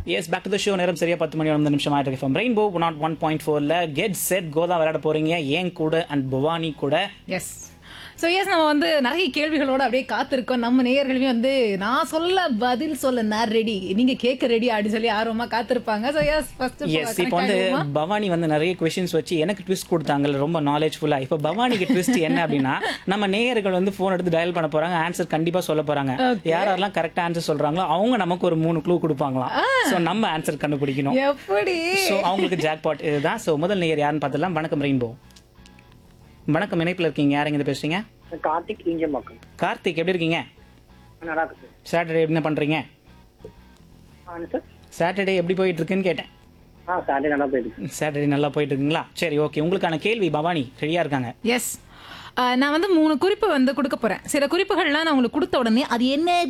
S back to the show நேரம் சரியா பத்து மணி ஒன்பது நிமிஷம் ஆயிட்டு இருக்கு ரெயின்போ நாட் ஒன் பாயிண்ட் ஃபோர்ல கெட் செட் கோதா விளையாட போறீங்க ஏன் கூட அண்ட் புவானி கூட எஸ் ஸோ எஸ் நம்ம வந்து நிறைய கேள்விகளோட அப்படியே காத்திருக்கோம் நம்ம நேயர்களுமே வந்து நான் சொல்ல பதில் சொல்ல நான் ரெடி நீங்க கேட்க ரெடி அப்படின்னு சொல்லி ஆர்வமா காத்திருப்பாங்க ஸோ எஸ் ஃபர்ஸ்ட் எஸ் இப்போ வந்து பவானி வந்து நிறைய கொஸ்டின்ஸ் வச்சு எனக்கு ட்விஸ்ட் கொடுத்தாங்கல்ல ரொம்ப நாலேஜ்ஃபுல்லா இப்போ பவானிக்கு ட்விஸ்ட் என்ன அப்படின்னா நம்ம நேயர்கள் வந்து ஃபோன் எடுத்து டயல் பண்ண போறாங்க ஆன்சர் கண்டிப்பா சொல்ல போறாங்க யார் யாரெல்லாம் கரெக்டா ஆன்சர் சொல்றாங்களோ அவங்க நமக்கு ஒரு மூணு க்ளூ கொடுப்பாங்களாம் ஸோ நம்ம ஆன்சர் கண்டுபிடிக்கணும் எப்படி ஸோ அவங்களுக்கு ஜாக்பாட் இதுதான் ஸோ முதல் நேயர் யாருன்னு பார்த்துலாம் வணக்கம் ரெயின்போ வணக்கம் இணைப்பில் இருக்கீங்க யார் எங்க பேசுறீங்க கார்த்திக் ஈஞ்சம்பாக்கம் கார்த்திக் எப்படி இருக்கீங்க நல்லா இருக்கு சார் சாட்டர்டே என்ன பண்றீங்க ஆ சார் சாட்டர்டே எப்படி போயிட்டு இருக்குன்னு கேட்டேன் ஆ சாட்டர்டே நல்லா போயிருக்கு சாட்டர்டே நல்லா போயிட்டு இருக்குங்களா சரி ஓகே உங்களுக்கான கேள்வி பவானி ரெடியா இருக்காங்க எஸ் நான் வந்து மூணு குறிப்பு வந்து கொடுக்க போறேன் சில குறிப்புகள்லாம் நான் உங்களுக்கு கொடுத்த உடனே அது என்ன